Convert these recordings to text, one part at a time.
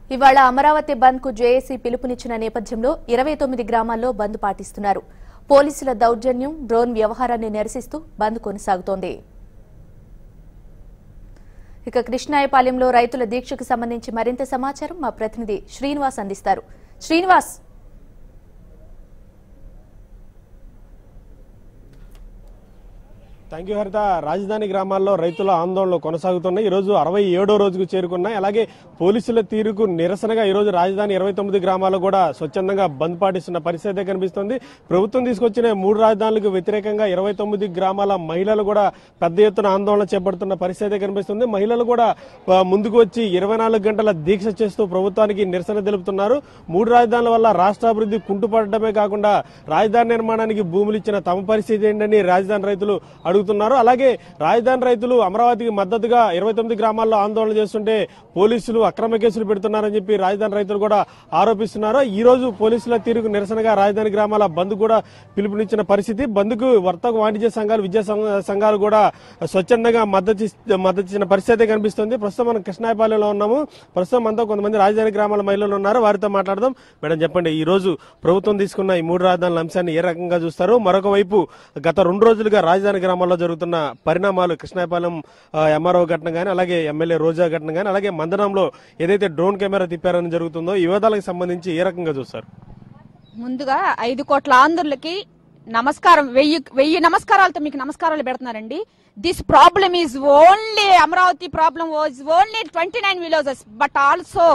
ఇవాళ అమరావతి బంద్ కు జేఏసీ పిలుపునిచ్చిన నేపథ్యంలో ఇరవై తొమ్మిది గ్రామాల్లో బంద్ పాటిస్తున్నారు పోలీసుల దౌర్జన్యం డ్రోన్ వ్యవహారాన్ని నిరసిస్తూ బంద్ కొనసాగుతోంది ఇక కృష్ణాయపాలెంలో రైతుల దీక్షకు సంబంధించి మరింత సమాచారం మా ప్రతినిధి శ్రీనివాస్ అందిస్తారు శ్రీనివాస్ థ్యాంక్ యూ హరిత రాజధాని గ్రామాల్లో రైతుల ఆందోళనలు కొనసాగుతున్నాయి ఈ రోజు అరవై ఏడో రోజుకు చేరుకున్నాయి అలాగే పోలీసుల తీరుకు నిరసనగా ఈ రోజు రాజధాని ఇరవై తొమ్మిది గ్రామాల్లో కూడా స్వచ్ఛందంగా బంద్ పాటిస్తున్న పరిస్థితి అయితే కనిపిస్తుంది ప్రభుత్వం తీసుకొచ్చిన మూడు రాజధానులకు వ్యతిరేకంగా ఇరవై తొమ్మిది గ్రామాల మహిళలు కూడా పెద్ద ఎత్తున ఆందోళన చేపడుతున్న పరిస్థితి అయితే కనిపిస్తుంది మహిళలు కూడా ఆ, ముందుకు వచ్చి ఇరవై నాలుగు గంటల దీక్ష చేస్తూ ప్రభుత్వానికి నిరసన తెలుపుతున్నారు మూడు రాజధానుల వల్ల రాష్ట్ర అభివృద్ధి కుంటుపడటమే కాకుండా రాజధాని నిర్మాణానికి భూములు ఇచ్చిన తమ పరిస్థితి ఏంటని రాజధాని రైతులు అడుగుతున్నారు అలాగే రాజధాని రైతులు అమరావతికి మద్దతుగా ఇరవై తొమ్మిది గ్రామాల్లో ఆందోళన చేస్తుంటే పోలీసులు అక్రమ కేసులు పెడుతున్నారని చెప్పి రాజధాని రైతులు కూడా ఆరోపిస్తున్నారు ఈ రోజు పోలీసుల తీరుకు నిరసనగా రాజధాని గ్రామాల బంద్ కూడా పిలుపునిచ్చిన పరిస్థితి బంద్కు వర్తక వాణిజ్య సంఘాలు విద్యా సంఘ- సంఘాలు కూడా స్వచ్ఛందంగా మద్దతు ఇస్- మద్దతు ఇచ్చిన పరిస్థితి అయితే కనిపిస్తుంది ప్రస్తుతం మనం కృష్ణాయపాలెంలో ఉన్నాము ప్రస్తుతం మనతో కొంతమంది రాజధాని గ్రామాల మహిళలు ఉన్నారు వారితో మాట్లాడదాం మేడం చెప్పండి ఈ రోజు ప్రభుత్వం తీసుకున్న ఈ మూడు రాజధానుల అంశాన్ని ఏ రకంగా చూస్తారు మరొక వైపు గత రెండు రోజులుగా రాజధాని గ్రామాల్లో జరుగుతున్న పరిణామాలు కృష్ణాయపాలెం ఎంఆర్ఓ ఘటన కానీ అలాగే ఎమ్మెల్యే రోజా ఘటన కానీ అలాగే మందనంలో ఏదైతే డ్రోన్ కెమెరా తిప్పారని జరుగుతుందో ఈ వివాదాలకు సంబంధించి ఏ రకంగా చూస్తారు ముందుగా ఐదు కోట్ల ఆంధ్రులకి నమస్కారం వెయ్యి వెయ్యి నమస్కారాలతో మీకు నమస్కారాలు పెడుతున్నారండి this problem is only Amaravati problem was only twenty nine villages but also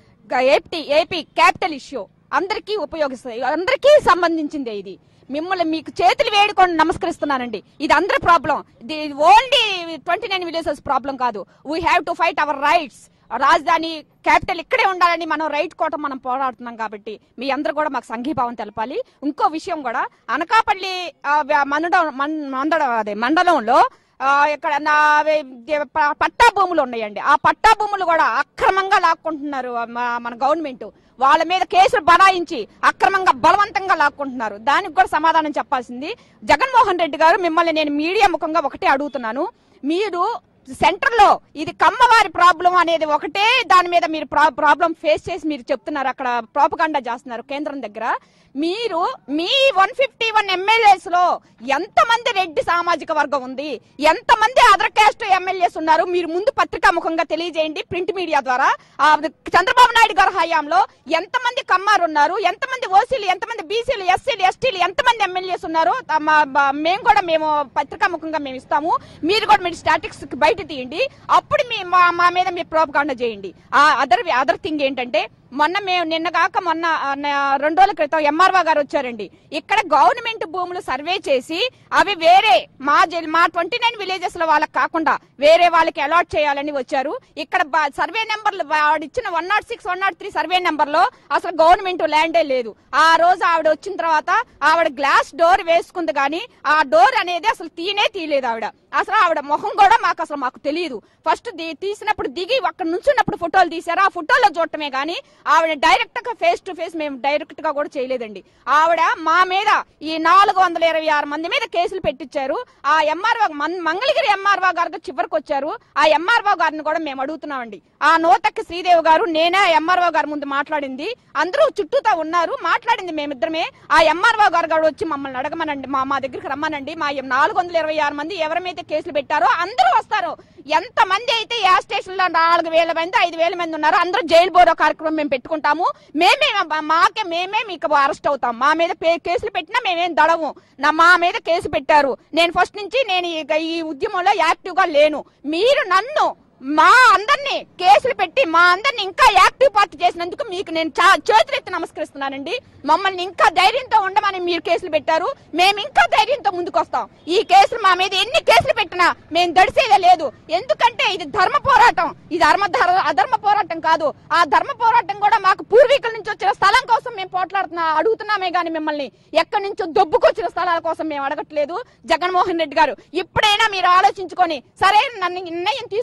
AP AP capital issue అందరికీ ఉపయోగిస్తుంది అందరికీ సంబంధించిందే ఇది మిమ్మల్ని మీకు చేతులు వేడుకొని నమస్కరిస్తున్నానండి ఇది అందరి ప్రాబ్లం ఇది only twenty nine villages problem కాదు we have to fight our rights రాజధాని క్యాపిటల్ ఇక్కడే ఉండాలని మనం రైట్ కోట మనం పోరాడుతున్నాం కాబట్టి మీ అందరూ కూడా మాకు సంఘీభావం తెలపాలి ఇంకో విషయం కూడా అనకాపల్లి ఆ, వ్య- మండలం మన్- మండలం అదే మండలంలో ఆ, ఇక్కడ నా వే- దే- ప- పట్టా భూములు ఉన్నాయండి ఆ పట్టా భూములు కూడా అక్రమంగా లాక్కుంటున్నారు మా- మన గవర్నమెంట్ వాళ్ళ మీద కేసులు బనాయించి అక్రమంగా బలవంతంగా లాక్కుంటున్నారు దానికి కూడా సమాధానం చెప్పాల్సింది జగన్మోహన్ రెడ్డి గారు మిమ్మల్ని నేను మీడియా ముఖంగా ఒకటే అడుగుతున్నాను మీరు సెంటర్ లో ఇది కమ్మవారి ప్రాబ్లం అనేది ఒకటే దాని మీద మీరు ప్రాబ్లం ఫేస్ చేసి మీరు చెప్తున్నారు అక్కడ ప్రాపగండా చేస్తున్నారు కేంద్రం దగ్గర మీరు మీ వన్ ఫిఫ్టీ వన్ ఎమ్మెల్యేస్ లో ఎంతమంది రెడ్డి సామాజిక వర్గం ఉంది ఎంతమంది అదర్ క్యాస్ట్ ఎమ్మెల్యేస్ ఉన్నారు మీరు ముందు పత్రికా ముఖంగా తెలియజేయండి ప్రింట్ మీడియా ద్వారా ఆ, చంద్రబాబు నాయుడు గారి హయాంలో ఎంతమంది కమ్మారు ఉన్నారు ఎంతమంది ఓసీలు ఎంతమంది బీసీలు ఎస్సీలు ఎస్టీలు ఎంతమంది ఎమ్మెల్యేస్ ఉన్నారు ఆ, మా- మా- మేము కూడా మేము పత్రికా ముఖంగా మేము ఇస్తాము మీరు కూడా మీరు స్టాటిక్స్ బయట తీయండి అప్పుడు మీ మా మా మీద మీరు ప్రోపకాండ చేయండి ఆ అదర్ అదర్ థింగ్ ఏంటంటే మొన్న మేము నిన్న కాక మొన్న ఆ, న- రెండు రోజుల క్రితం ఎంఆర్ఓ గారు వచ్చారండి ఇక్కడ గవర్నమెంట్ భూములు సర్వే చేసి అవి వేరే మా జిల్- మా ట్వంటీ నైన్ విలేజెస్ లో వాళ్ళకి కాకుండా వేరే వాళ్ళకి అలాట్ చేయాలని వచ్చారు ఇక్కడ బ- సర్వే నెంబర్లు వాడు ఇచ్చిన one not six one not three survey number లో అసలు గవర్నమెంట్ ల్యాండే లేదు ఆ రోజు ఆవిడ వచ్చిన తర్వాత ఆవిడ గ్లాస్ డోర్ వేసుకుంది కానీ ఆ డోర్ అనేది అసలు తీనే తీయలేదు ఆవిడ అసలు ఆవిడ మొహం కూడా మాకు అసలు మాకు తెలియదు ఫస్ట్ ది- తీసినప్పుడు దిగి అక్కడ నుంచున్నప్పుడు ఫోటోలు తీశారు ఆ ఫోటోలో చూడటమే గానీ ఆవిడ డైరెక్ట్ గా ఫేస్ టు ఫేస్ మేము డైరెక్ట్ గా కూడా చేయలేదండి ఆవిడ మా మీద ఈ నాలుగు వందల ఇరవై ఆరు మంది మీద కేసులు పెట్టించారు ఆ ఎంఆర్ఓ మంగళగిరి ఎంఆర్ఓ గారు చివరికి వచ్చారు ఆ ఎంఆర్ఓ గారిని కూడా మేము అడుగుతున్నామండి ఆ నోతక్కి శ్రీదేవి గారు నేనే ఎంఆర్ఓ గారి ముందు మాట్లాడింది అందరూ చుట్టూతా ఉన్నారు మాట్లాడింది మేమిద్దరమే ఆ ఎంఆర్ఓ గారు కూడా వచ్చి మమ్మల్ని అడగమనండి మా మా దగ్గరికి రమ్మనండి మా నాలుగు వందల ఇరవై ఆరు మంది ఎవరైతే కేసులు పెట్టారో అందరూ వస్తారు ఎంత మంది అయితే ఏ స్టేషన్ లో నాలుగు వేల మంది ఐదు వేల మంది ఉన్నారు అందరూ జైలు బోరో కార్యక్రమం మేము పెట్టుకుంటాము మేమే మా- మాకే మేమే మీకు అరెస్ట్ అవుతాం మా మీద పే- కేసులు పెట్టినా మేమేం దడము నా మా మీద కేసు పెట్టారు నేను ఫస్ట్ నుంచి నేను ఈ- ఈ ఉద్యమంలో యాక్టివ్ గా లేను మీరు నన్ను మా అందరినీ కేసులు పెట్టి మా అందరిని ఇంకా యాక్టివ్ పార్టీ చేసినందుకు మీకు నేను చా- చేతులెత్తి నమస్కరిస్తున్నానండి మమ్మల్ని ఇంకా ధైర్యంతో ఉండమని మీరు కేసులు పెట్టారు మేము ఇంకా ధైర్యంతో ముందుకు వస్తాం ఈ కేసులు మా మీద ఎన్ని కేసులు పెట్టినా మేము దడిసేదే లేదు ఎందుకంటే ఇది ధర్మ పోరాటం ఇది ధర్మ ధర- అధర్మ పోరాటం కాదు ఆ ధర్మ పోరాటం కూడా మాకు పూర్వీకుల నుంచి వచ్చిన స్థలం కోసం మేము పోట్లాడుతున్నా అడుగుతున్నామే గాని మిమ్మల్ని ఎక్కడి నుంచో దొబ్బుకొచ్చిన స్థలాల కోసం మేము అడగట్లేదు జగన్మోహన్ రెడ్డి గారు ఇప్పుడైనా మీరు ఆలోచించుకొని సరే నన్ను నిర్ణయం తీసుకొని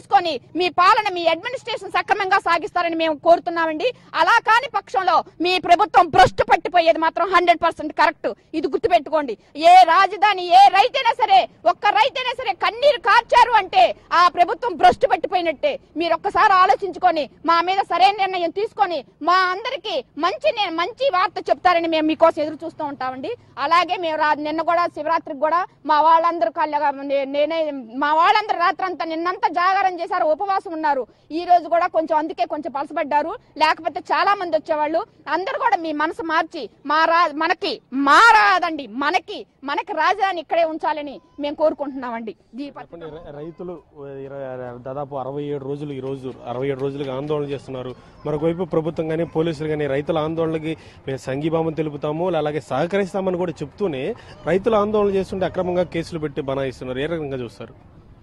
మీ పాలన మీ అడ్మినిస్ట్రేషన్ సక్రమంగా సాగిస్తారని మేము కోరుతున్నామండి అలా కాని పక్షంలో మీ ప్రభుత్వం భ్రష్టు పట్టిపోయేది మాత్రం హండ్రెడ్ పర్సెంట్ కరెక్ట్ ఇది గుర్తుపెట్టుకోండి ఏ రాజధాని ఏ రైతైనా సరే ఒక్క రైతైనా సరే కన్నీరు కార్చారు అంటే ఆ ప్రభుత్వం భ్రష్టు పట్టిపోయినట్టే మీరు ఒక్కసారి ఆలోచించుకొని మా మీద సరైన నిర్ణయం తీసుకొని మా అందరికి మంచి నే- మంచి వార్త చెప్తారని మేము మీకోసం ఎదురు చూస్తూ ఉంటామండి అలాగే మేము రా- నిన్న కూడా శివరాత్రికి కూడా మా వాళ్ళందరూ కళ్ళగా నే- నేనే మా వాళ్ళందరూ రాత్రంతా నిన్నంతా జాగారం చేశారు ఉపవాసం ఉన్నారు ఈ రోజు కూడా కొంచెం అందుకే కొంచెం పలసపడ్డారు లేకపోతే చాలా మంది వచ్చేవాళ్ళు అందరూ కూడా మీ మనసు మార్చి మా రా మనకి మా రాదండి మనకి మనకి రాజధాని ఇక్కడే ఉంచాలని మేము కోరుకుంటున్నామండి ఈ పత్రిక చెప్పండి రై- రైతులు ఇరవై- దాదాపు అరవై ఏడు రోజులు ఈ రోజు అరవై ఏడు రోజులుగా ఆందోళన చేస్తున్నారు మరొకవైపు ప్రభుత్వం కానీ పోలీసులు కానీ రైతుల ఆందోళనకి మేము సంఘీభావం తెలుపుతాము అలాగే సహకరిస్తామని కూడా చెప్తూనే రైతుల ఆందోళన చేస్తుంటే అక్రమంగా కేసులు పెట్టి బనాయిస్తున్నారు ఏ రకంగా చూస్తారు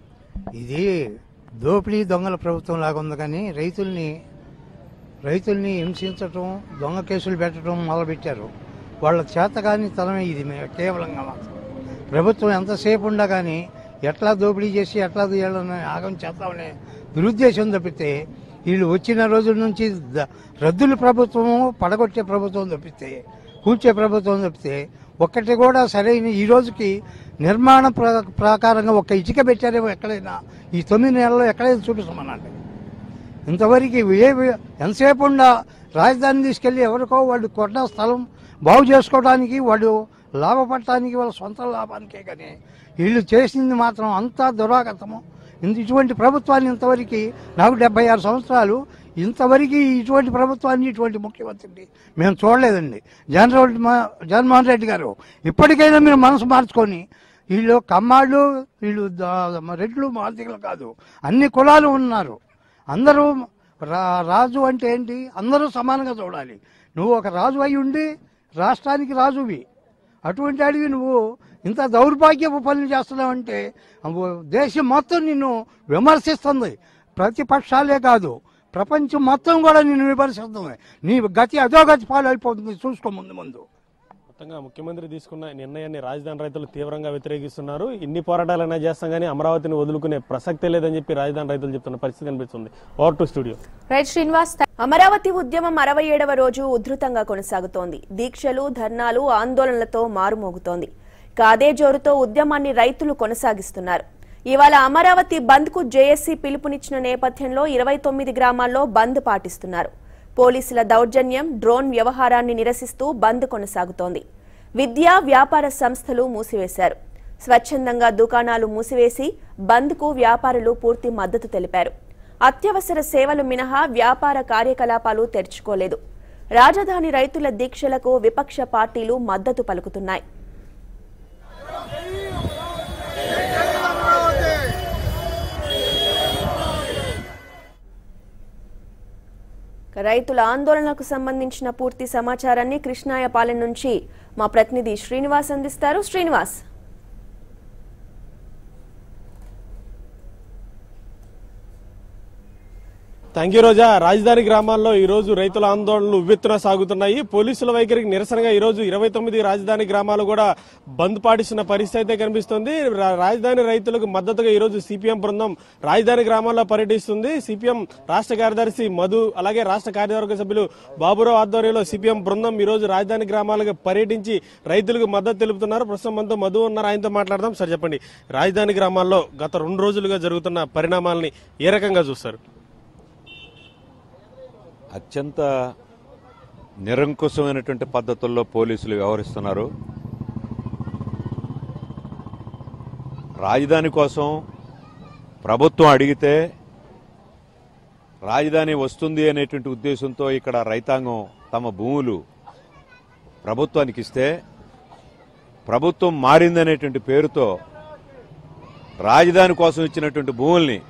ఇది దోపిడీ దొంగల ప్రభుత్వం లాగా ఉంది కానీ రైతుల్ని రైతుల్ని హింసించటం దొంగ కేసులు పెట్టడం మొదలుపెట్టారు వాళ్ళ చేతగాని తనమే ఇది మే- కేవలంగా మాత్రం ప్రభుత్వం ఎంతసేపు ఉండా కానీ ఎట్లా దోపిడీ చేసి ఎట్లా వీళ్ళని ఆగం చేద్దామనే దురుద్దేశం తప్పితే వీళ్ళు వచ్చిన రోజుల నుంచి ద- రద్దుల ప్రభుత్వము పడగొట్టే ప్రభుత్వం తప్పితే కూర్చే ప్రభుత్వం తప్పితే ఒక్కటి కూడా సరైన ఈ రోజుకి నిర్మాణ ప్ర- ప్రకారంగా ఒక ఇటుక పెట్టారేమో ఎక్కడైనా ఈ తొమ్మిది నెలల్లో ఎక్కడైనా చూపిస్తామనండి ఇంతవరకు ఏ ఎంతసేపు ఉండా రాజధాని తీసుకెళ్లి ఎవరికో వాళ్ళు కొన్న స్థలం బాగు చేసుకోవడానికి వాళ్ళు లాభపడటానికి వాళ్ళ సొంత లాభానికే కానీ వీళ్ళు చేసింది మాత్రం అంతా దురాగతము ఇంత- ఇటువంటి ప్రభుత్వాన్ని ఇంతవరకు నాకు డెబ్బై ఆరు సంవత్సరాలు ఇంతవరకు ఇటువంటి ప్రభుత్వాన్ని ఇటువంటి ముఖ్యమంత్రిని మేము చూడలేదండి జగన్మోహన్ మా- జగన్మోహన్ రెడ్డి గారు ఇప్పటికైనా మీరు మనసు మార్చుకొని వీళ్ళు కమ్మాళ్ళు వీళ్ళు ద- రెడ్లు మార్తికలు కాదు అన్ని కులాలు ఉన్నారు అందరూ రా రాజు అంటే ఏంటి అందరూ సమానంగా చూడాలి నువ్వు ఒక రాజు అయి ఉండి రాష్ట్రానికి రాజువి అటువంటి అడిగి నువ్వు ఇంత దౌర్భాగ్యపు పనులు చేస్తున్నావంటే అవ్వ దేశం మొత్తం నిన్ను విమర్శిస్తుంది ప్రతిపక్షాలే కాదు ప్రపంచం మొత్తం కూడా నిన్ను విమర్శిస్తుంది నీ గతి అధోగతి పాలు అయిపోతుంది చూసుకో ముందు ముందు మొత్తంగా ముఖ్యమంత్రి తీసుకున్న నిర్ణయాన్ని రాజధాని రైతులు తీవ్రంగా వ్యతిరేకిస్తున్నారు ఇన్ని పోరాటాలైనా చేస్తాం కానీ అమరావతిని వదులుకునే ప్రసక్తే లేదని చెప్పి రాజధాని రైతులు చెప్తున్న పరిస్థితి కనిపిస్తుంది over to studio right Srinivas Amaravati ఉద్యమం అరవై ఏడవ రోజు ఉధృతంగా కొనసాగుతోంది దీక్షలు ధర్నాలు ఆందోళనలతో మారుమోగుతోంది ఇక అదే జోరుతో ఉద్యమాన్ని రైతులు కొనసాగిస్తున్నారు ఇవాళ అమరావతి బంద్ కు జేఏసీ పిలుపునిచ్చిన నేపథ్యంలో ఇరవై తొమ్మిది గ్రామాల్లో బంద్ పాటిస్తున్నారు పోలీసుల దౌర్జన్యం డ్రోన్ వ్యవహారాన్ని నిరసిస్తూ బంద్ కొనసాగుతోంది విద్యా వ్యాపార సంస్థలు మూసివేశారు స్వచ్ఛందంగా దుకాణాలు మూసివేసి బంద్కు వ్యాపారులు పూర్తి మద్దతు తెలిపారు అత్యవసర సేవలు మినహా వ్యాపార కార్యకలాపాలు తెరుచుకోలేదు రాజధాని రైతుల దీక్షలకు విపక్ష పార్టీలు మద్దతు పలుకుతున్నాయి ఇక రైతుల ఆందోళనకు సంబంధించిన పూర్తి సమాచారాన్ని కృష్ణాయపాలెం నుంచి మా ప్రతినిధి శ్రీనివాస్ అందిస్తారు శ్రీనివాస్ థ్యాంక్ యూ రోజా రాజధాని గ్రామాల్లో ఈ రోజు రైతుల ఆందోళనలు ఉవ్వెత్తున సాగుతున్నాయి పోలీసుల వైఖరికి నిరసనగా ఈ రోజు ఇరవై తొమ్మిది రాజధాని గ్రామాలు కూడా బంద్ పాటిస్తున్న పరిస్థితి అయితే కనిపిస్తుంది రా- రాజధాని రైతులకు మద్దతుగా ఈ రోజు సిపిఎం బృందం రాజధాని గ్రామాల్లో పర్యటిస్తుంది సిపిఎం రాష్ట్ర కార్యదర్శి మధు అలాగే రాష్ట్ర కార్యవర్గ సభ్యులు బాబురావు ఆధ్వర్యంలో సిపిఎం బృందం ఈ రోజు రాజధాని గ్రామాలకు పర్యటించి రైతులకు మద్దతు తెలుపుతున్నారు ప్రస్తుతం మనతో మధు ఉన్నారు ఆయనతో మాట్లాడదాం సార్ చెప్పండి రాజధాని గ్రామాల్లో గత రెండు రోజులుగా జరుగుతున్న పరిణామాలని ఏ రకంగా చూస్తారు అత్యంత నిరంకుశమైనటువంటి పద్ధతుల్లో పోలీసులు వ్యవహరిస్తున్నారు రాజధాని కోసం ప్రభుత్వం అడిగితే రాజధాని వస్తుంది అనేటువంటి ఉద్దేశంతో ఇక్కడ రైతాంగం తమ భూములు ప్రభుత్వానికి ఇస్తే ప్రభుత్వం మారిందనేటువంటి పేరుతో రాజధాని కోసం ఇచ్చినటువంటి భూముల్ని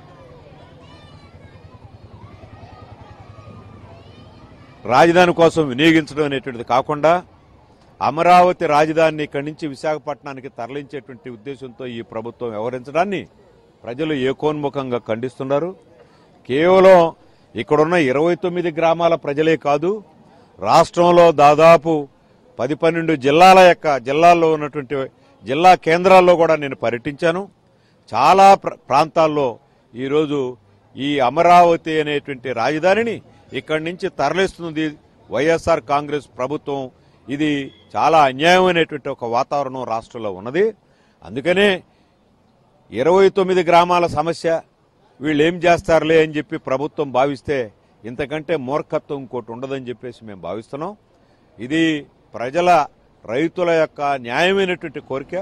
రాజధాని కోసం వినియోగించడం అనేటువంటిది కాకుండా అమరావతి రాజధానిని ఇక్కడి నుంచి విశాఖపట్నానికి తరలించేటువంటి ఉద్దేశంతో ఈ ప్రభుత్వం వ్యవహరించడాన్ని ప్రజలు ఏకోన్ముఖంగా ఖండిస్తున్నారు కేవలం ఇక్కడున్న ఇరవై తొమ్మిది గ్రామాల ప్రజలే కాదు రాష్ట్రంలో దాదాపు పది పన్నెండు జిల్లాల యొక్క జిల్లాల్లో ఉన్నటువంటి జిల్లా కేంద్రాల్లో కూడా నేను పర్యటించాను చాలా ప్ర- ప్రాంతాల్లో ఈరోజు ఈ అమరావతి అనేటువంటి రాజధానిని ఇక్కడి నుంచి తరలిస్తుంది వైఎస్ఆర్ కాంగ్రెస్ ప్రభుత్వం ఇది చాలా అన్యాయమైనటువంటి ఒక వాతావరణం రాష్ట్రంలో ఉన్నది అందుకనే ఇరవై తొమ్మిది గ్రామాల సమస్య వీళ్ళు ఏం చేస్తారులే అని చెప్పి ప్రభుత్వం భావిస్తే ఇంతకంటే మూర్ఖత్వం ఇంకోటి ఉండదని చెప్పేసి మేము భావిస్తున్నాం ఇది ప్రజల రైతుల యొక్క న్యాయమైనటువంటి కోరిక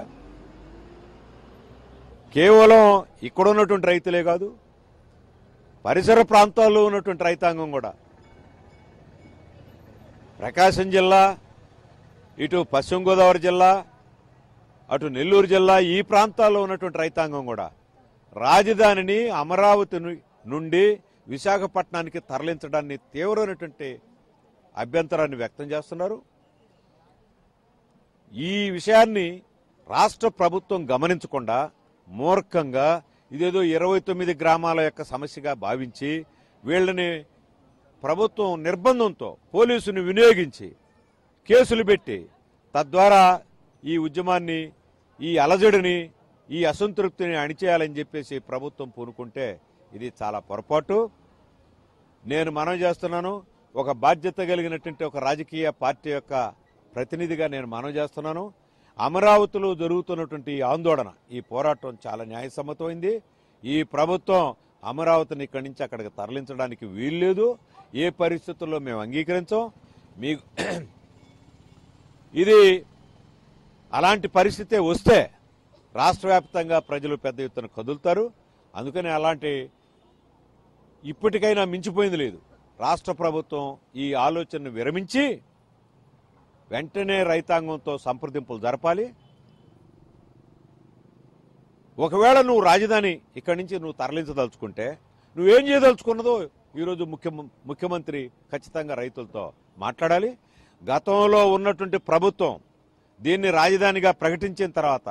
కేవలం ఇక్కడ ఉన్నటువంటి రైతులే కాదు పరిసర ప్రాంతాల్లో ఉన్నటువంటి రైతాంగం కూడా ప్రకాశం జిల్లా ఇటు పశ్చిమ గోదావరి జిల్లా అటు నెల్లూరు జిల్లా ఈ ప్రాంతాల్లో ఉన్నటువంటి రైతాంగం కూడా రాజధానిని అమరావతి ను- నుండి విశాఖపట్నానికి తరలించడాన్ని తీవ్రమైనటువంటి అభ్యంతరాన్ని వ్యక్తం చేస్తున్నారు ఈ విషయాన్ని రాష్ట్ర ప్రభుత్వం గమనించకుండా మూర్ఖంగా ఇదేదో ఇరవై తొమ్మిది గ్రామాల యొక్క సమస్యగా భావించి వీళ్ళని ప్రభుత్వం నిర్బంధంతో పోలీసుని వినియోగించి కేసులు పెట్టి తద్వారా ఈ ఉద్యమాన్ని ఈ అలజడిని ఈ అసంతృప్తిని అణిచేయాలని చెప్పేసి ప్రభుత్వం పూనుకుంటే ఇది చాలా పొరపాటు నేను మనవి చేస్తున్నాను ఒక బాధ్యత కలిగినటువంటి ఒక రాజకీయ పార్టీ యొక్క ప్రతినిధిగా నేను మనవి చేస్తున్నాను అమరావతిలో జరుగుతున్నటువంటి ఈ ఆందోళన ఈ పోరాటం చాలా న్యాయసమ్మతమైంది ఈ ప్రభుత్వం అమరావతిని ఇక్కడి నుంచి అక్కడికి తరలించడానికి వీల్లేదు ఏ పరిస్థితుల్లో మేము అంగీకరించాం మీకు ఇది అలాంటి పరిస్థితే వస్తే రాష్ట్ర వ్యాప్తంగా ప్రజలు పెద్ద ఎత్తున కదులుతారు అందుకని అలాంటి ఇప్పటికైనా మించిపోయింది లేదు రాష్ట్ర ప్రభుత్వం ఈ ఆలోచనను విరమించి వెంటనే రైతాంగంతో సంప్రదింపులు జరపాలి ఒకవేళ నువ్వు రాజధాని ఇక్కడి నుంచి నువ్వు తరలించదలుచుకుంటే నువ్వేం చేయదలుచుకున్నదో ఈరోజు ముఖ్య ముఖ్యమంత్రి ఖచ్చితంగా రైతులతో మాట్లాడాలి గతంలో ఉన్నటువంటి ప్రభుత్వం దీన్ని రాజధానిగా ప్రకటించిన తర్వాత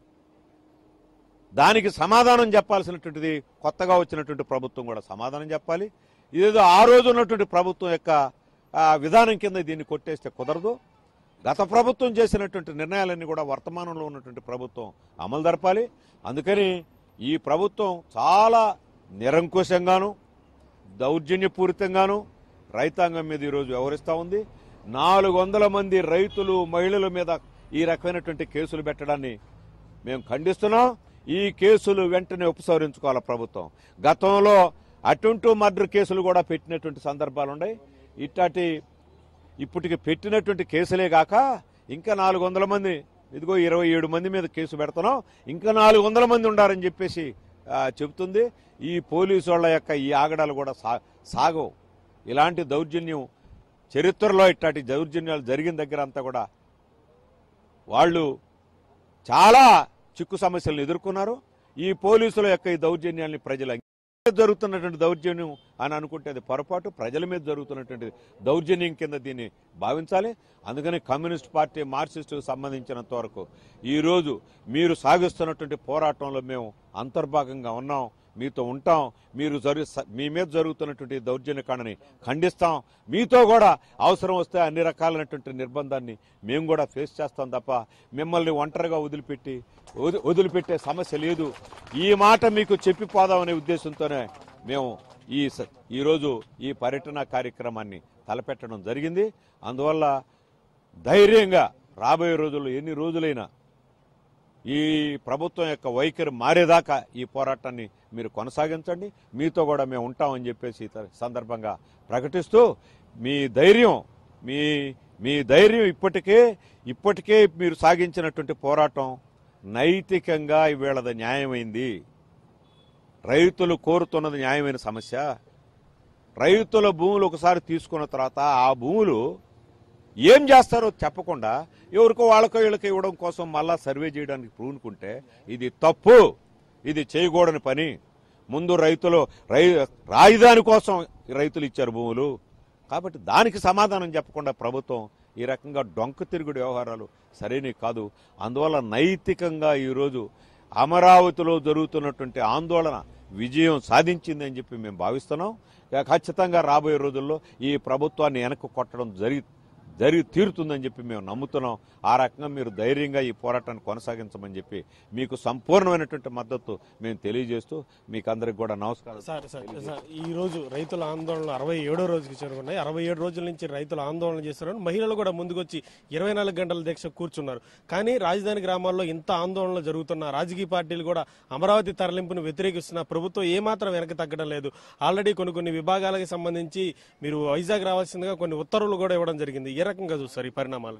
దానికి సమాధానం చెప్పాల్సినటువంటిది కొత్తగా వచ్చినటువంటి ప్రభుత్వం కూడా సమాధానం చెప్పాలి ఇదేదో ఆ రోజు ఉన్నటువంటి ప్రభుత్వం యొక్క ఆ, విధానం కింద దీన్ని కొట్టేస్తే కుదరదు గత ప్రభుత్వం చేసినటువంటి నిర్ణయాలన్నీ కూడా వర్తమానంలో ఉన్నటువంటి ప్రభుత్వం అమలు జరపాలి అందుకని ఈ ప్రభుత్వం చాలా నిరంకుశంగాను దౌర్జన్యపూరితంగాను రైతాంగం మీద ఈరోజు వ్యవహరిస్తూ ఉంది నాలుగు వందల మంది రైతులు మహిళల మీద ఈ రకమైనటువంటి కేసులు పెట్టడాన్ని మేము ఖండిస్తున్నాం ఈ కేసులు వెంటనే ఉపసంహరించుకోవాలి ప్రభుత్వం గతంలో అటుంటూ మర్డర్ కేసులు కూడా పెట్టినటువంటి సందర్భాలు ఉన్నాయి ఇట్లాంటి ఇప్పటికి పెట్టినటువంటి కేసులే కాక ఇంకా నాలుగు వందల మంది ఇదిగో ఇరవై ఏడు మంది మీద కేసు పెడుతున్నాం ఇంకా నాలుగు వందల మంది ఉండారని చెప్పేసి ఆ, చెబుతుంది ఈ పోలీసు వాళ్ళ యొక్క ఈ ఆగడాలు కూడా సా సాగవు ఇలాంటి దౌర్జన్యం చరిత్రలో ఇట్లాంటి దౌర్జన్యాలు జరిగిన దగ్గర అంతా కూడా వాళ్ళు చాలా చిక్కు సమస్యలను ఎదుర్కొన్నారు ఈ పోలీసుల యొక్క ఈ దౌర్జన్యాన్ని ప్రజలు అంగీ- జరుగుతున్నటువంటి దౌర్జన్యం అని అనుకుంటే అది పొరపాటు ప్రజల మీద జరుగుతున్నటువంటి దౌర్జన్యం కింద దీన్ని భావించాలి అందుకని కమ్యూనిస్ట్ పార్టీ మార్క్సిస్టుకు సంబంధించినంత వరకు ఈరోజు మీరు సాగిస్తున్నటువంటి పోరాటంలో మేము అంతర్భాగంగా ఉన్నాం మీతో ఉంటాం మీరు జరు స- మీ మీద జరుగుతున్నటువంటి దౌర్జన్యకాండని ఖండిస్తాం మీతో కూడా అవసరం వస్తే అన్ని రకాలైనటువంటి నిర్బంధాన్ని మేము కూడా ఫేస్ చేస్తాం తప్ప మిమ్మల్ని ఒంటరిగా వదిలిపెట్టి వది- వదిలిపెట్టే సమస్య లేదు ఈ మాట మీకు చెప్పిపోదామనే ఉద్దేశంతోనే మేము ఈ స- ఈరోజు ఈ పర్యటన కార్యక్రమాన్ని తలపెట్టడం జరిగింది అందువల్ల ధైర్యంగా రాబోయే రోజుల్లో ఎన్ని రోజులైనా ఈ ప్రభుత్వం యొక్క వైఖరి మారేదాకా ఈ పోరాటాన్ని మీరు కొనసాగించండి మీతో కూడా మేము ఉంటామని చెప్పేసి ఈ త- సందర్భంగా ప్రకటిస్తూ మీ ధైర్యం మీ మీ ధైర్యం ఇప్పటికే ఇప్పటికే మీరు సాగించినటువంటి పోరాటం నైతికంగా ఇవేళది న్యాయమైంది రైతులు కోరుతున్నది న్యాయమైన సమస్య రైతుల భూములు ఒకసారి తీసుకున్న తర్వాత ఆ భూములు ఏం చేస్తారో చెప్పకుండా ఎవరికో వాళ్ళకో వీళ్ళకో ఇవ్వడం కోసం మళ్ళా సర్వే చేయడానికి పూనుకుంటే ఇది తప్పు ఇది చేయకూడని పని ముందు రైతులు రై రాజధాని కోసం రైతులు ఇచ్చారు భూములు కాబట్టి దానికి సమాధానం చెప్పకుండా ప్రభుత్వం ఈ రకంగా డొంక తిరుగుడు వ్యవహారాలు సరైనవి కాదు అందువల్ల నైతికంగా ఈరోజు అమరావతిలో జరుగుతున్నటువంటి ఆందోళన విజయం సాధించిందని చెప్పి మేము భావిస్తున్నాం ఖచ్చితంగా రాబోయే రోజుల్లో ఈ ప్రభుత్వాన్ని వెనక్కి కొట్టడం జరిగి జరిగి తీరుతుందని చెప్పి మేము నమ్ముతున్నాం ఆ రకంగా మీరు ధైర్యంగా ఈ పోరాటాన్ని కొనసాగించమని చెప్పి మీకు సంపూర్ణమైనటువంటి మద్దతు మేము తెలియజేస్తూ మీకు అందరికి కూడా నమస్కారం సార్ సార్ సార్ ఈ రోజు రైతుల ఆందోళన అరవై ఏడో రోజుకి చేరుకున్నాయి అరవై ఏడు రోజుల నుంచి రైతులు ఆందోళన చేస్తున్నారు మహిళలు కూడా ముందుకొచ్చి ఇరవై నాలుగు గంటల దీక్ష కూర్చున్నారు కానీ రాజధాని గ్రామాల్లో ఇంత ఆందోళనలు జరుగుతున్న రాజకీయ పార్టీలు కూడా అమరావతి తరలింపును వ్యతిరేకిస్తున్న ప్రభుత్వం ఏమాత్రం వెనక్కి తగ్గడం లేదు ఆల్రెడీ కొన్ని కొన్ని విభాగాలకు సంబంధించి మీరు వైజాగ్ రావాల్సిందిగా కొన్ని ఉత్తర్వులు కూడా ఇవ్వడం జరిగింది ఏ రకంగా చూస్తారు ఈ పరిణామాలు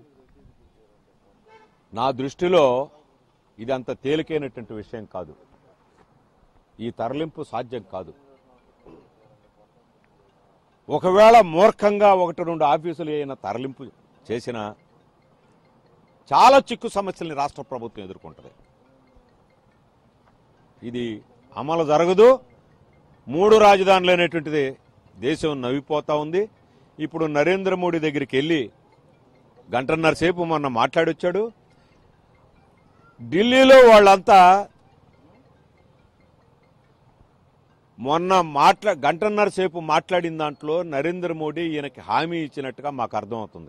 నా దృష్టిలో ఇది అంత తేలికైనటువంటి విషయం కాదు ఈ తరలింపు సాధ్యం కాదు ఒకవేళ మూర్ఖంగా ఒకటి రెండు ఆఫీసులు అయిన తరలింపు చేసిన చాలా చిక్కు సమస్యల్ని రాష్ట్ర ప్రభుత్వం ఎదుర్కొంటుంది ఇది అమలు జరగదు మూడు రాజధానులు అనేటువంటిది దేశం నవ్విపోతా ఉంది ఇప్పుడు నరేంద్ర మోడీ దగ్గరికి వెళ్ళి గంటన్నర సేపు మొన్న మాట్లాడొచ్చాడు ఢిల్లీలో వాళ్ళంతా మొన్న మాట్లా గంటన్నర సేపు మాట్లాడిన దాంట్లో నరేంద్ర మోడీ ఈయనకి హామీ ఇచ్చినట్టుగా మాకు అర్థమవుతుంది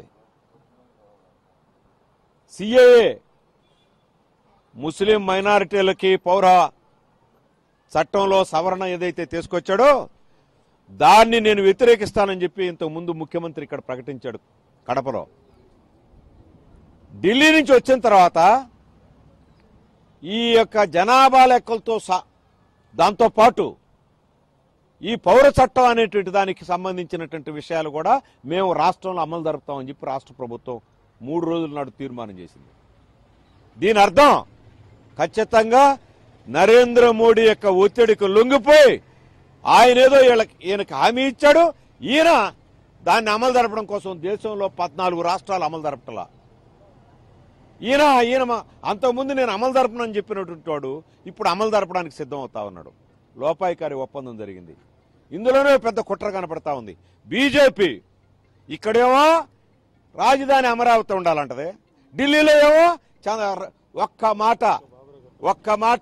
సిఏఏ ముస్లిం మైనారిటీలకి పౌర చట్టంలో సవరణ ఏదైతే తీసుకొచ్చాడో దాన్ని నేను వ్యతిరేకిస్తానని చెప్పి ఇంతకు ముందు ముఖ్యమంత్రి ఇక్కడ ప్రకటించాడు కడపలో ఢిల్లీ నుంచి వచ్చిన తర్వాత ఈ యొక్క జనాభా లెక్కలతో సా దాంతో పాటు ఈ పౌర చట్టం అనేటువంటి దానికి సంబంధించినటువంటి విషయాలు కూడా మేము రాష్ట్రంలో అమలు జరుపుతామని చెప్పి రాష్ట్ర ప్రభుత్వం మూడు రోజుల నాడు తీర్మానం చేసింది దీని అర్థం ఖచ్చితంగా నరేంద్ర మోడీ యొక్క ఒత్తిడికి లొంగిపోయి ఆయన ఏదో వీళ్ళకి ఈయనకి హామీ ఇచ్చాడు ఈయన దాన్ని అమలు జరపడం కోసం దేశంలో పద్నాలుగు రాష్ట్రాలు అమలు జరపటలా ఈయన ఈయన మా- అంతకుముందు నేను అమలు జరపనని చెప్పినటువంటి వాడు ఇప్పుడు అమలు జరపడానికి సిద్ధం అవుతా ఉన్నాడు లోపాయికారి ఒప్పందం జరిగింది ఇందులోనే పెద్ద కుట్ర కనపడతా ఉంది బీజేపీ ఇక్కడేమో రాజధాని అమరావతి ఉండాలంటది ఢిల్లీలో ఏమో చంద్ర- ఒక్క మాట ఒక్క మాట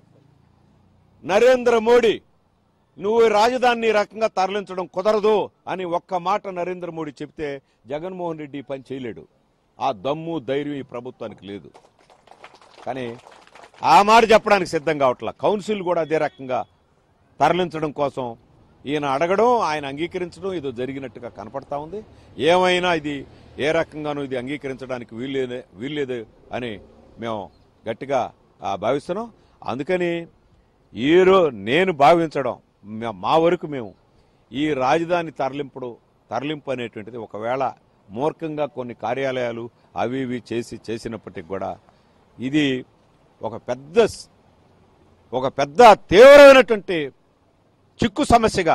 నరేంద్ర మోడీ నువ్వు ఈ రాజధానిని ఈ రకంగా తరలించడం కుదరదు అని ఒక్క మాట నరేంద్ర మోడీ చెప్తే జగన్మోహన్ రెడ్డి ఈ పని చేయలేడు ఆ దమ్ము ధైర్యం ఈ ప్రభుత్వానికి లేదు కానీ ఆ మాట చెప్పడానికి సిద్ధం కావట్లా కౌన్సిల్ కూడా అదే రకంగా తరలించడం కోసం ఈయన అడగడం ఆయన అంగీకరించడం ఇది జరిగినట్టుగా కనపడతా ఉంది ఏమైనా ఇది ఏ రకంగానూ ఇది అంగీకరించడానికి వీల్లేదు వీల్లేదు అని మేము గట్టిగా ఆ, భావిస్తున్నాం అందుకని ఈరో నేను భావించడం మ- మా వరకు మేము ఈ రాజధాని తరలింపుడు తరలింపు అనేటువంటిది ఒకవేళ మూర్ఖంగా కొన్ని కార్యాలయాలు అవి ఇవి చేసి చేసినప్పటికి కూడా ఇది ఒక పెద్ద స్- ఒక పెద్ద తీవ్రమైనటువంటి చిక్కు సమస్యగా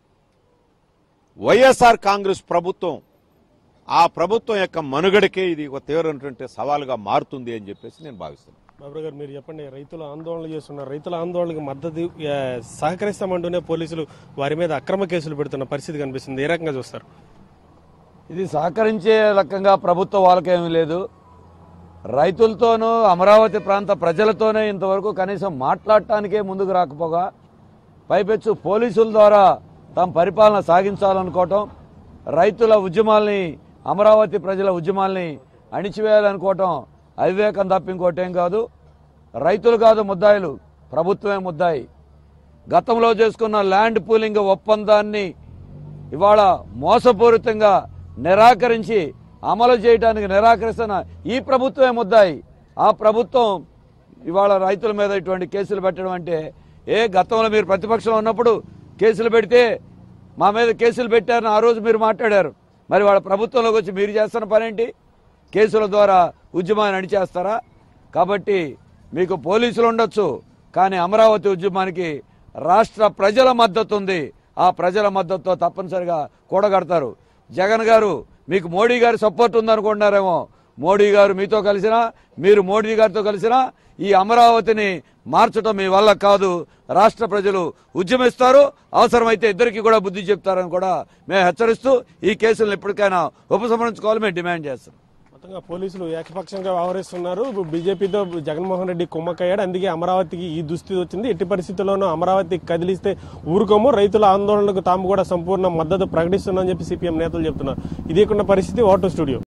వైఎస్ఆర్ కాంగ్రెస్ ప్రభుత్వం ఆ ప్రభుత్వం యొక్క మనుగడకే ఇది ఒక తీవ్రమైనటువంటి సవాలుగా మారుతుంది అని చెప్పేసి నేను భావిస్తున్నాను బాబు గారు మీరు చెప్పండి రైతులు ఆందోళన చేస్తున్నారు రైతుల ఆందోళనకు మద్దతు ఆ, సహకరిస్తామంటూనే పోలీసులు వారి మీద అక్రమ కేసులు పెడుతున్న పరిస్థితి కనిపిస్తుంది ఏ రకంగా చూస్తారు ఇది సహకరించే రకంగా ప్రభుత్వం వాళ్ళకేమీ లేదు రైతులతోనూ అమరావతి ప్రాంత ప్రజలతోనే ఇంతవరకు కనీసం మాట్లాడటానికే ముందుకు రాకపోగా పైపెచ్చు పోలీసుల ద్వారా తమ పరిపాలన సాగించాలనుకోవటం రైతుల ఉద్యమాల్ని అమరావతి ప్రజల ఉద్యమాల్ని అణిచివేయాలనుకోవటం అవివేకం తప్ప ఇంకోటేం కాదు రైతులు కాదు ముద్దాయిలు ప్రభుత్వమే ముద్దాయి గతంలో చేసుకున్న ల్యాండ్ పూలింగ్ ఒప్పందాన్ని ఇవాళ మోసపూరితంగా నిరాకరించి అమలు చేయడానికి నిరాకరిస్తున్న ఈ ప్రభుత్వమే ముద్దాయి ఆ ప్రభుత్వం ఇవాళ రైతుల మీద ఇటువంటి కేసులు పెట్టడం అంటే ఏ గతంలో మీరు ప్రతిపక్షంలో ఉన్నప్పుడు కేసులు పెడితే మా మీద కేసులు పెట్టారని ఆ రోజు మీరు మాట్లాడారు మరి వాళ్ళ ప్రభుత్వంలోకి వచ్చి మీరు చేస్తున్న పనేంటి కేసుల ద్వారా ఉద్యమాన్ని అణిచేస్తారా కాబట్టి మీకు పోలీసులు ఉండొచ్చు కానీ అమరావతి ఉద్యమానికి రాష్ట్ర ప్రజల మద్దతు ఉంది ఆ ప్రజల మద్దతుతో తప్పనిసరిగా కూడగడతారు జగన్ గారు మీకు మోడీ గారి సపోర్ట్ ఉందనుకుంటున్నారేమో మోడీ గారు మీతో కలిసినా మీరు మోడీ గారితో కలిసినా ఈ అమరావతిని మార్చడం మీ వల్ల కాదు రాష్ట్ర ప్రజలు ఉద్యమిస్తారు అవసరమైతే ఇద్దరికి కూడా బుద్ధి చెప్తారని కూడా మేము హెచ్చరిస్తూ ఈ కేసులను ఎప్పటికైనా ఉపసంహరించుకోవాలని మేము డిమాండ్ చేస్తాం మొత్తంగా పోలీసులు ఏకపక్షంగా వ్యవహరిస్తున్నారు బీజేపీతో జగన్మోహన్ రెడ్డి కుమ్మక్కయ్యాడు అందుకే అమరావతికి ఈ దుస్థితి వచ్చింది ఎట్టి పరిస్థితుల్లోనూ అమరావతి కదిలిస్తే ఊరుకోము రైతుల ఆందోళనకు తాము కూడా సంపూర్ణ మద్దతు ప్రకటిస్తున్నామని చెప్పి సిపిఎం నేతలు చెప్తున్నారు ఇదేకున్న పరిస్థితి ఓటో స్టూడియో